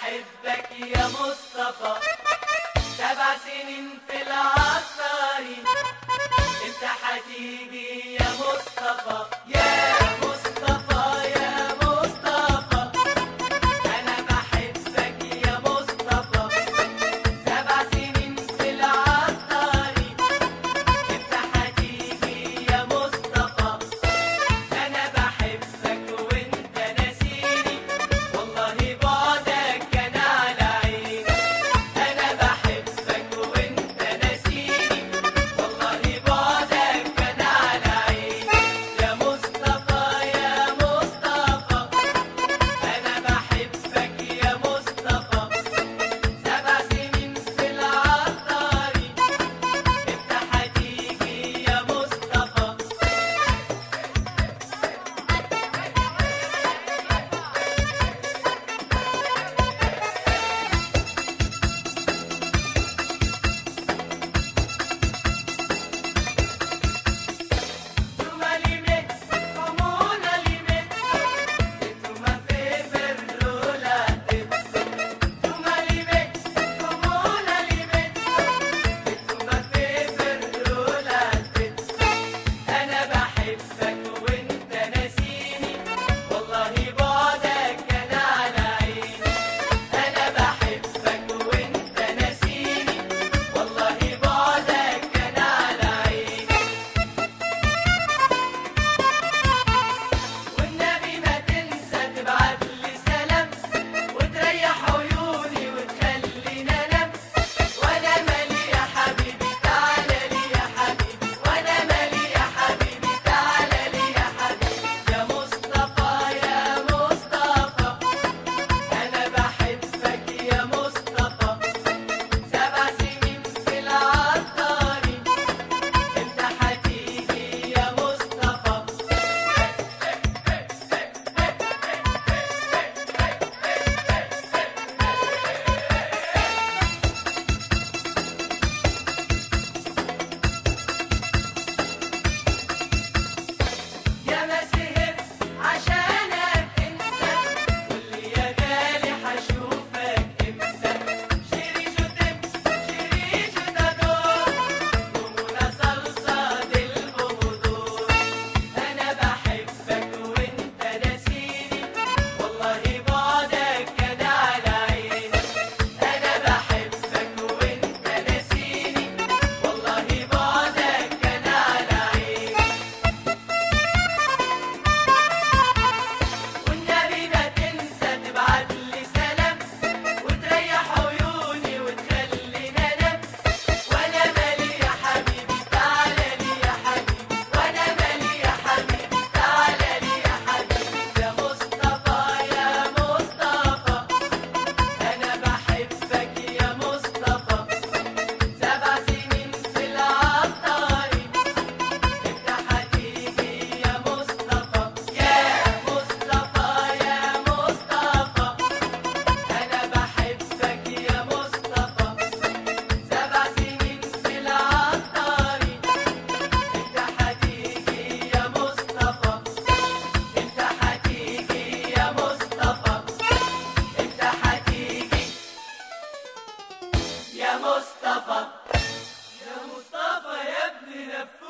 بحبك يا مصطفى سبع سنين في العطاري انت هتيجي يا مصطفى يا مصطفى يا مصطفى انا بحبك يا مصطفى سبع سنين في العطاري انت هتيجي يا مصطفى انا بحبك وانت ناسيني والله بعدك كان على عيني انا بحبك وانت ناسيني والله بعدك كان على عيني يا مصطفى يا مصطفى انا بحبك يا مصطفى سبع سنين في العطاري انت هتيجي يا مصطفى Tu m'aliments, comme on alimente, et tu m'as fait faire la tête. Tu m'aliments, comme on alimente, et tu m'as fait faire la tête. أنا بحبك وأنت ناسيني، والله بعدك كان على عيني. أنا بحبك وأنت ناسيني، والله بعدك كان على عيني. والنبي ما تنسى تبعت لي سلام وتريح عيوني وتخليني انام وانا مالي يا حبيبي تعالى لي يا حبيبي وانا مالي يا حبيبي تعالى لي يا حبيبي يا مصطفى يا مصطفى انا بحبك يا مصطفى سبع سنين في العطاري انت هتيجي يا مصطفى يا ما سهرت عشانك انت واللي يا غالي حشوفك امتى شيري جو تم شيري جو تدور قومونا صلصة البهدور انا بحبك وانت ناسيني والله بعدك كان على عيني انا بحبك وانت ناسيني والله بعدك كان على عيني والنبي ما تنسى تبعت لي سلام وتريح عيوني وتخليني انام وانا مالي يا حبيبي تعالى لي يا حبيبي وانا مالي يا حبيبي تعالى لي يا حبيبي يا مصطفى يا مصطفى انا بحبك يا مصطفى سبع سنين في العطاري انت هتيجي يا مصطفى يا مصطفى يا مصطفى انا بحبك يا مصطفى سبع سنين في العطاري انت هتيجي يا مصطفى انت هتيجي يا مصطفى انت هتيجي يا مصطفى يا مصطفى يا ابن نفوس